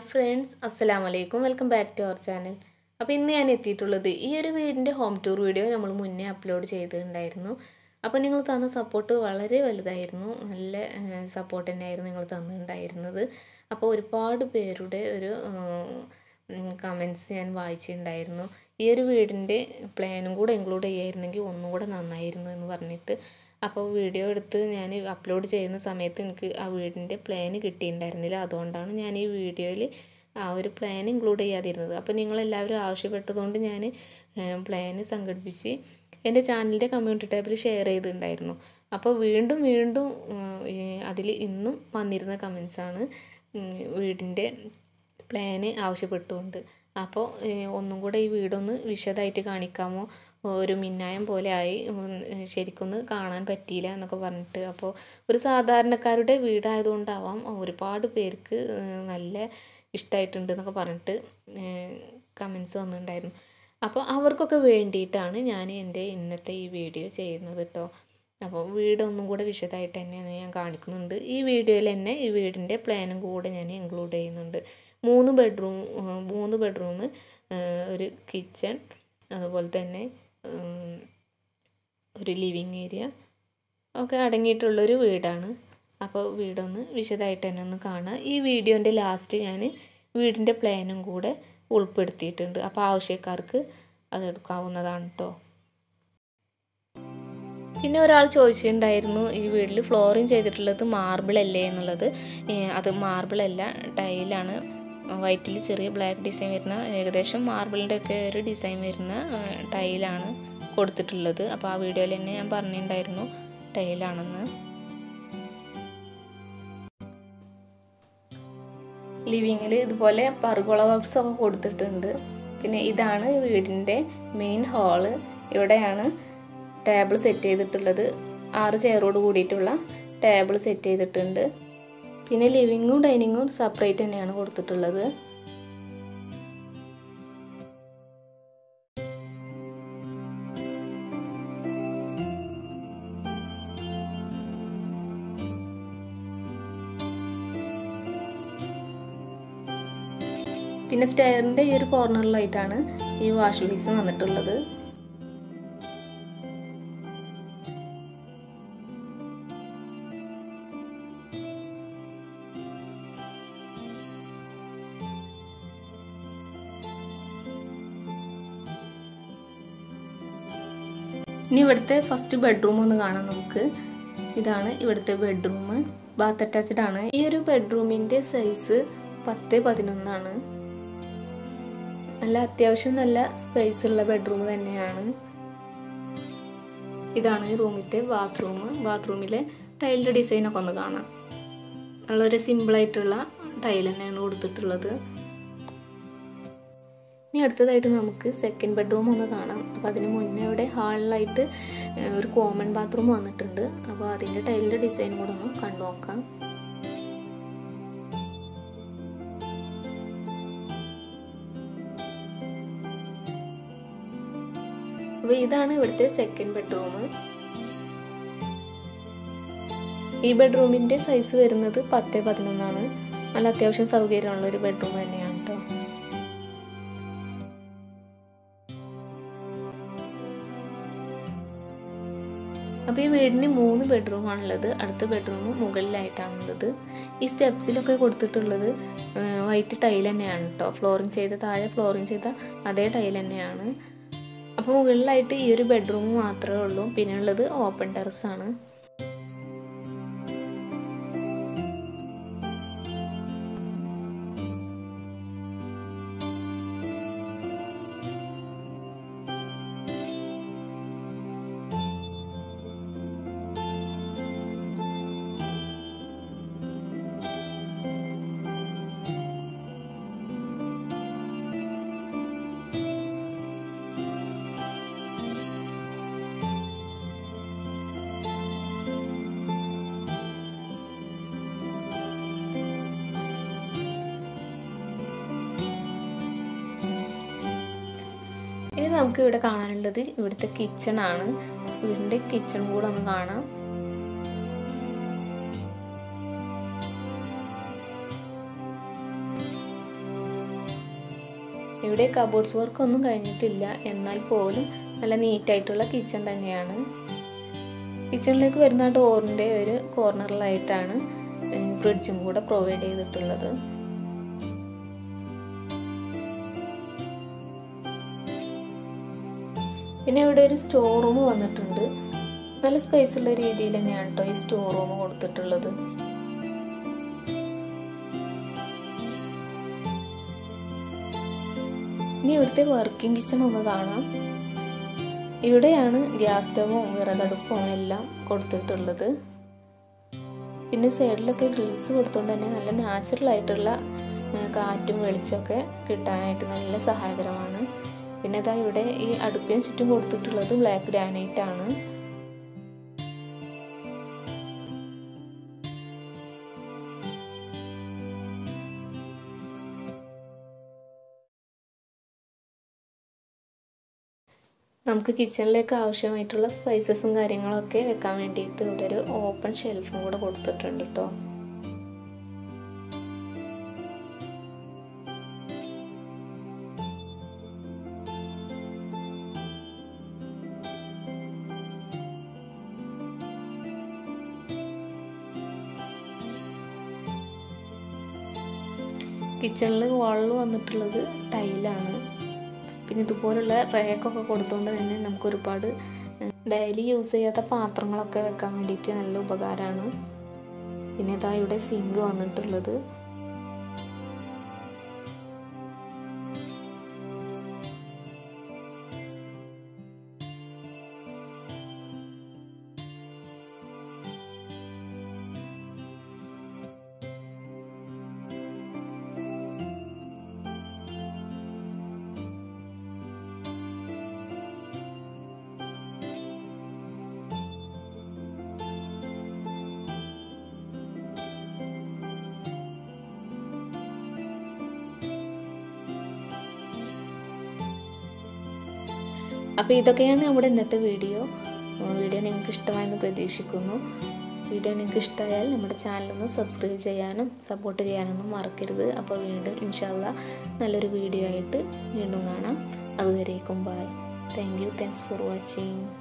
hi friends അസ്സലാമു അലൈക്കും welcome back to our channel അപ്പോൾ ഇന്ന് ഞാൻ എത്തിയിട്ടുള്ളത് ഈ ഒരു വീടിൻ്റെ ഹോം ടൂർ വീഡിയോ നമ്മൾ മുന്നേ അപ്ലോഡ് ചെയ്തിട്ടുണ്ടായിരുന്നു അപ്പോൾ നിങ്ങൾ തന്ന സപ്പോർട്ട് വളരെ വലുതായിരുന്നു നല്ല സപ്പോർട്ട് തന്നെയായിരുന്നു നിങ്ങൾ തന്നിട്ടുണ്ടായിരുന്നത് അപ്പോൾ ഒരുപാട് പേരുടെ ഒരു കമൻസ് ഞാൻ വായിച്ചിട്ടുണ്ടായിരുന്നു ഈ ഒരു വീടിൻ്റെ പ്ലാനും കൂടെ ഇൻക്ലൂഡ് ചെയ്യായിരുന്നെങ്കിൽ ഒന്നും കൂടെ നന്നായിരുന്നു എന്ന് പറഞ്ഞിട്ട് അപ്പോൾ വീഡിയോ എടുത്ത് ഞാൻ അപ്ലോഡ് ചെയ്യുന്ന സമയത്ത് എനിക്ക് ആ വീടിൻ്റെ പ്ലാൻ കിട്ടിയിട്ടുണ്ടായിരുന്നില്ല അതുകൊണ്ടാണ് ഞാൻ ഈ വീഡിയോയിൽ ആ ഒരു പ്ലാൻ ഇൻക്ലൂഡ് ചെയ്യാതിരുന്നത് അപ്പോൾ നിങ്ങളെല്ലാവരും ആവശ്യപ്പെട്ടതുകൊണ്ട് ഞാൻ പ്ലാൻ സംഘടിപ്പിച്ച് എൻ്റെ ചാനലിൻ്റെ കമ്മ്യൂണിറ്റി ടാബിൽ ഷെയർ ചെയ്തിട്ടുണ്ടായിരുന്നു അപ്പോൾ വീണ്ടും വീണ്ടും അതിൽ ഇന്നും വന്നിരുന്ന കമൻസാണ് വീടിൻ്റെ പ്ലാന് ആവശ്യപ്പെട്ടുകൊണ്ട് അപ്പോൾ ഒന്നും കൂടെ ഈ വീടൊന്ന് വിശദമായിട്ട് കാണിക്കാമോ ഒരു മിന്നായം പോലെ ആയി ശരിക്കൊന്ന് കാണാൻ പറ്റിയില്ല എന്നൊക്കെ പറഞ്ഞിട്ട് അപ്പോൾ ഒരു സാധാരണക്കാരുടെ വീടായതുകൊണ്ടാവാം ഒരുപാട് പേർക്ക് നല്ല ഇഷ്ടമായിട്ടുണ്ട് എന്നൊക്കെ പറഞ്ഞിട്ട് കമൻസ് വന്നിട്ടുണ്ടായിരുന്നു അപ്പോൾ അവർക്കൊക്കെ വേണ്ടിയിട്ടാണ് ഞാൻ എൻ്റെ ഇന്നത്തെ ഈ വീഡിയോ ചെയ്യുന്നത് കേട്ടോ അപ്പോൾ വീട് ഒന്നും കൂടെ വിശദമായിട്ട് തന്നെ ഞാൻ കാണിക്കുന്നുണ്ട് ഈ വീഡിയോയിൽ തന്നെ ഈ വീടിൻ്റെ പ്ലാനും കൂടെ ഞാൻ ഇൻക്ലൂഡ് ചെയ്യുന്നുണ്ട് മൂന്ന് ബെഡ്റൂം മൂന്ന് ബെഡ്റൂം ഒരു കിച്ചൺ അതുപോലെ തന്നെ ഒരു ലിവിങ് ഏരിയ ഒക്കെ അടങ്ങിയിട്ടുള്ളൊരു വീടാണ് അപ്പോൾ വീടൊന്ന് വിശദമായിട്ട് തന്നെ ഒന്ന് കാണുക ഈ വീഡിയോൻ്റെ ലാസ്റ്റ് ഞാൻ വീടിൻ്റെ പ്ലാനും കൂടെ ഉൾപ്പെടുത്തിയിട്ടുണ്ട് അപ്പോൾ ആവശ്യക്കാർക്ക് അത് എടുക്കാവുന്നതാണ് കേട്ടോ പിന്നെ ഒരാൾ ചോദിച്ചിട്ടുണ്ടായിരുന്നു ഈ വീട്ടിൽ ഫ്ലോറിങ് ചെയ്തിട്ടുള്ളത് മാർബിൾ അല്ലേ എന്നുള്ളത് അത് മാർബിൾ അല്ല ടൈലാണ് വൈറ്റിൽ ചെറിയ ബ്ലാക്ക് ഡിസൈൻ വരുന്ന ഏകദേശം മാർബിളിൻ്റെ ഒക്കെ ഒരു ഡിസൈൻ വരുന്ന ടൈലാണ് കൊടുത്തിട്ടുള്ളത് അപ്പോൾ ആ വീഡിയോയിൽ തന്നെ ഞാൻ പറഞ്ഞിട്ടുണ്ടായിരുന്നു ടൈലാണെന്ന് ലിവിങ്ങിൽ ഇതുപോലെ പറുകുള വർക്ക്സ് ഒക്കെ കൊടുത്തിട്ടുണ്ട് പിന്നെ ഇതാണ് വീടിൻ്റെ മെയിൻ ഹാള് ഇവിടെയാണ് ടേബിൾ സെറ്റ് ചെയ്തിട്ടുള്ളത് ആറ് ചെയറോട് കൂടിയിട്ടുള്ള ടേബിൾ സെറ്റ് ചെയ്തിട്ടുണ്ട് പിന്നെ ലിവിങ്ങും ഡൈനിങ്ങും സെപ്പറേറ്റ് തന്നെയാണ് കൊടുത്തിട്ടുള്ളത് പിന്നെ സ്റ്റെയറിൻ്റെ ഈ ഒരു കോർണറിലായിട്ടാണ് ഈ വാഷ് ബേസിൻ വന്നിട്ടുള്ളത് ഇനി ഇവിടുത്തെ ഫസ്റ്റ് ബെഡ്റൂം ഒന്ന് കാണാം നമുക്ക് ഇതാണ് ഇവിടുത്തെ ബെഡ്റൂം ബാത്ത് അറ്റാച്ച്ഡ് ആണ് ഈ ഒരു ബെഡ്റൂമിൻ്റെ സൈസ് പത്ത് പതിനൊന്നാണ് നല്ല അത്യാവശ്യം നല്ല സ്പേസ് ഉള്ള ബെഡ്റൂം തന്നെയാണ് ഇതാണ് ഈ റൂമിലത്തെ ബാത്റൂം ബാത്റൂമിലെ ടൈലിൻ്റെ ഡിസൈനൊക്കെ ഒന്ന് കാണാം വളരെ സിമ്പിളായിട്ടുള്ള ടൈൽ തന്നെയാണ് കൊടുത്തിട്ടുള്ളത് ഇനി അടുത്തതായിട്ട് നമുക്ക് സെക്കൻഡ് ബെഡ്റൂം ഒന്ന് കാണാം അപ്പോൾ അതിന് മുന്നേ ഇവിടെ ഹാളിലായിട്ട് ഒരു കോമൺ ബാത്റൂം വന്നിട്ടുണ്ട് അപ്പോൾ അതിൻ്റെ ടൈലിൻ്റെ ഡിസൈൻ കൂടെ ഒന്ന് കണ്ടു നോക്കാം അപ്പോൾ ഇതാണ് ഇവിടുത്തെ സെക്കൻഡ് ബെഡ്റൂം ഈ ബെഡ്റൂമിൻ്റെ സൈസ് വരുന്നത് പത്ത് പതിനൊന്നാണ് നല്ല അത്യാവശ്യം സൗകര്യമുള്ള ഒരു ബെഡ്റൂം തന്നെയാണ് കേട്ടോ അപ്പോൾ ഈ വീടിന് മൂന്ന് ബെഡ്റൂമാണുള്ളത് അടുത്ത ബെഡ്റൂം മുകളിലായിട്ടാണുള്ളത് ഈ സ്റ്റെപ്സിലൊക്കെ കൊടുത്തിട്ടുള്ളത് വൈറ്റ് ടൈൽ തന്നെയാണ് കേട്ടോ ഫ്ലോറിങ് ചെയ്ത താഴെ ഫ്ലോറിങ് ചെയ്ത അതേ ടൈൽ തന്നെയാണ് അപ്പോൾ മുകളിലായിട്ട് ഈ ഒരു ബെഡ്റൂം മാത്രമേ ഉള്ളൂ പിന്നെ ഉള്ളത് ഓപ്പൺ ടെറസ് ആണ് ഇനി നമുക്ക് ഇവിടെ കാണാനുള്ളത് ഇവിടുത്തെ കിച്ചൺ ആണ് വീടിൻ്റെ കിച്ചൺ കൂടെ ഒന്ന് കാണാം ഇവിടെ കബോർഡ്സ് വർക്ക് ഒന്നും കഴിഞ്ഞിട്ടില്ല എന്നാൽ പോലും നല്ല നീറ്റായിട്ടുള്ള കിച്ചൺ തന്നെയാണ് കിച്ചണിലേക്ക് വരുന്ന ഡോറിൻ്റെ ഒരു കോർണറിലായിട്ടാണ് ഫ്രിഡ്ജും കൂടെ പ്രൊവൈഡ് ചെയ്തിട്ടുള്ളത് പിന്നെ ഇവിടെ ഒരു സ്റ്റോർ റൂം വന്നിട്ടുണ്ട് നല്ല സ്പേസ് ഉള്ള രീതിയിൽ തന്നെയാണ് കേട്ടോ ഈ സ്റ്റോർ റൂം കൊടുത്തിട്ടുള്ളത് ഇനി ഇവിടുത്തെ വർക്കിംഗ് കിച്ചൺ ഒന്ന് കാണാം ഇവിടെയാണ് ഗ്യാസ് സ്റ്റവും വിറകടുപ്പും എല്ലാം കൊടുത്തിട്ടുള്ളത് പിന്നെ സൈഡിലൊക്കെ ഗ്രിൽസ് കൊടുത്തുകൊണ്ട് തന്നെ നല്ല നാച്ചുറൽ ആയിട്ടുള്ള കാറ്റും വെളിച്ചമൊക്കെ കിട്ടാനായിട്ട് നല്ല സഹായകരമാണ് പിന്നെ ഇതാ ഇവിടെ ഈ അടുപ്പിന് ചുറ്റും കൊടുത്തിട്ടുള്ളത് ബ്ലാക്ക് ഗ്രാനൈറ്റ് ആണ് നമുക്ക് കിച്ചണിലേക്ക് ആവശ്യമായിട്ടുള്ള സ്പൈസസും കാര്യങ്ങളൊക്കെ വെക്കാൻ വേണ്ടിയിട്ട് ഇവിടെ ഒരു ഓപ്പൺ ഷെൽഫും കൂടെ കൊടുത്തിട്ടുണ്ട് കേട്ടോ കിച്ചണിൽ വാളിൽ വന്നിട്ടുള്ളത് ടൈലാണ് പിന്നെ ഇതുപോലുള്ള റേക്കൊക്കെ കൊടുത്തുകൊണ്ട് തന്നെ നമുക്ക് ഒരുപാട് ഡെയിലി യൂസ് ചെയ്യാത്ത പാത്രങ്ങളൊക്കെ വെക്കാൻ വേണ്ടിയിട്ട് നല്ല ഉപകാരമാണ് പിന്നെ ഇതാ ഇവിടെ സിങ്ക് വന്നിട്ടുള്ളത് അപ്പോൾ ഇതൊക്കെയാണ് നമ്മുടെ ഇന്നത്തെ വീഡിയോ വീഡിയോ നിങ്ങൾക്ക് ഇഷ്ടമായെന്ന് പ്രതീക്ഷിക്കുന്നു വീഡിയോ നിങ്ങൾക്ക് ഇഷ്ടമായാൽ നമ്മുടെ ചാനലൊന്ന് സബ്സ്ക്രൈബ് ചെയ്യാനും സപ്പോർട്ട് ചെയ്യാനൊന്നും മറക്കരുത് അപ്പോൾ വീണ്ടും ഇൻഷാല്ല നല്ലൊരു വീഡിയോ ആയിട്ട് വീണ്ടും കാണാം അതുവരേക്കും bye thank you thanks for watching